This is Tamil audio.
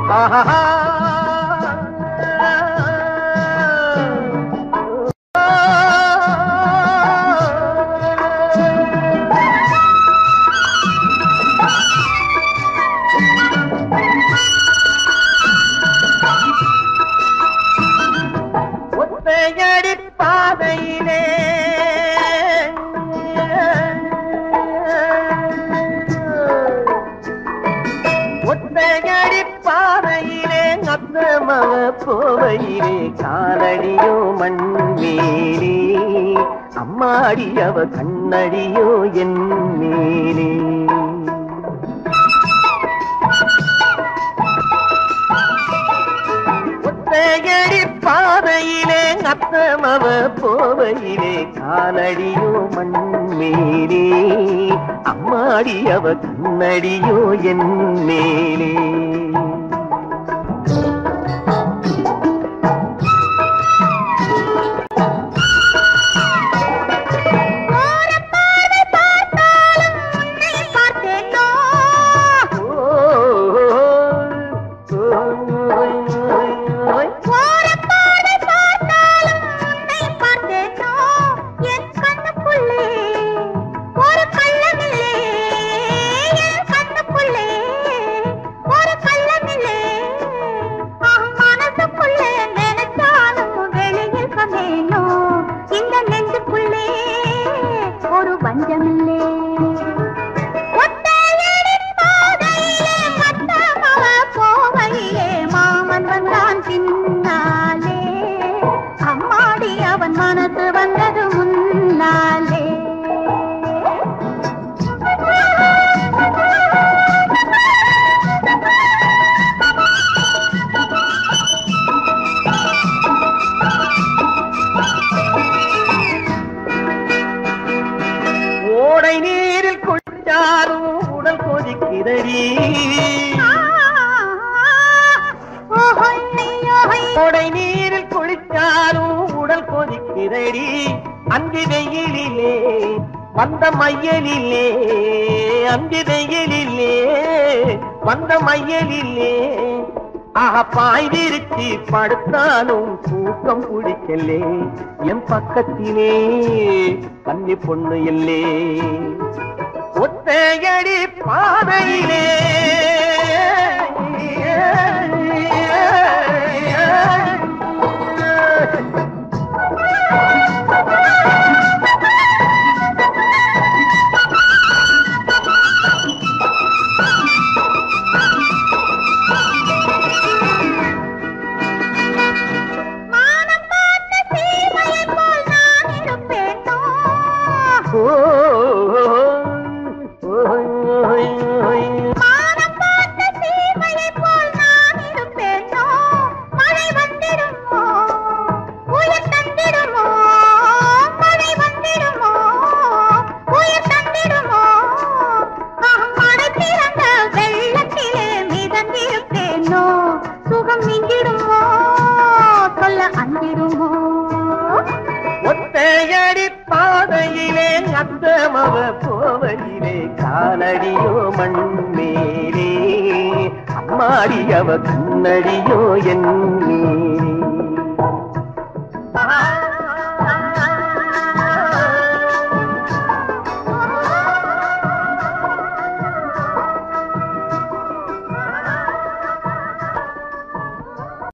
ஆஹா ஒத்தையடி பாதையிலே ஒத்தையடி பாதையிலே அத்தமவ போவையிலே காலடியோ மண்மேலே அம்மாடி அவ கண்ணடியோ என் மேலே ஒத்தையடி பாதையிலே அத்தமவ போவையிலே காலடியோ மண்மேலே அம்மாடி அவ கண்ணடியோ என் மேலே இந்த நெஞ்சுக்குள்ளே ஒரு பஞ்சமில்லே ஒத்தையடி பாதையிலே மத்தமவ போவையிலே மாமன் வந்தான் பின்னாலே அம்மாடி அவன் மனசு வந்தது முன்னாலே ஓடை நீரில் குளித்தாலும் உடல் கொதிக்கிறடி ஓடை நீரில் குளித்தாலும் உடல் கொதிக்கிறடி அந்தி வெயிலிலே வந்த மையலிலே அந்தி வெயிலிலே வந்த மையலிலே ஆஹா பாய் விரிச்சு படுத்தாலும் தூக்கம் பிடிக்கலே என் பக்கத்திலே கன்னி பொண்ணு இல்லே ஒத்தையடி பாதையிலே மானம் பார்த்த சீமையைப் போல் நான் இருப்பேனோ? மானம் பார்த்த சீமையைப் போல் நான் இருப்பேனோ? மழை வந்திடுமோ? உயிர் தந்திடுமோ? மழை வந்திடுமோ? உயிர் தந்திடுமோ? ஆஹ், மழை திறந்த வெள்ளத்திலே மிதந்திருப்பேனோ? சுகம் மிஞ்சிடுமோ சொல்ல அஞ்சிடுமோ ஒத்தையடி பாதையிலே அந்தமவ போவையிலே காலடியோ மண்மேலே அம்மாடி அவ கண்ணடியோ என் மேலே